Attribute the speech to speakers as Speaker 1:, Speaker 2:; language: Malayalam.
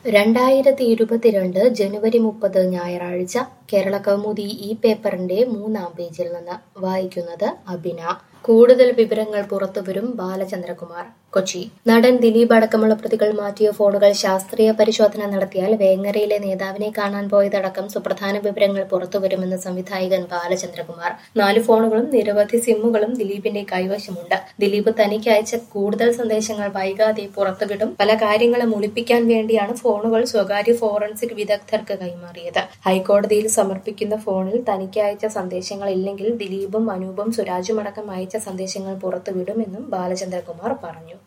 Speaker 1: രണ്ടായിരത്തി ഇരുപത്തിരണ്ട് ജനുവരി മുപ്പത് ഞായറാഴ്ച കേരള കൗമുദി ഈ പേപ്പറിന്റെ മൂന്നാം പേജിൽ നിന്ന് വായിക്കുന്നത് അബിന കൂടുതൽ വിവരങ്ങൾ പുറത്തുവരും ബാലചന്ദ്രകുമാർ കൊച്ചി നടൻ ദിലീപ് അടക്കമുള്ള പ്രതികൾ മാറ്റിയ ഫോണുകൾ ശാസ്ത്രീയ പരിശോധന നടത്തിയാൽ വേങ്ങരയിലെ നേതാവിനെ കാണാൻ പോയതടക്കം സുപ്രധാന വിവരങ്ങൾ പുറത്തുവരുമെന്ന് സംവിധായകൻ ബാലചന്ദ്രകുമാർ നാല് ഫോണുകളും നിരവധി സിമ്മുകളും ദിലീപിന്റെ കൈവശമുണ്ട് ദിലീപ് തനിക്ക് അയച്ച കൂടുതൽ സന്ദേശങ്ങൾ വൈകാതെ പുറത്തുവിടും പല കാര്യങ്ങളും ഒളിപ്പിക്കാൻ വേണ്ടിയാണ് ഫോണുകൾ സ്വകാര്യ ഫോറൻസിക് വിദഗ്ധർക്ക് കൈമാറിയത് ഹൈക്കോടതിയിൽ സമർപ്പിക്കുന്ന ഫോണിൽ തനിക്ക് അയച്ച സന്ദേശങ്ങൾ ഇല്ലെങ്കിൽ ദിലീപും അനൂപും സുരാജും അടക്കം അയച്ച സന്ദേശങ്ങൾ പുറത്തുവിടുമെന്നും ബാലചന്ദ്രകുമാർ പറഞ്ഞു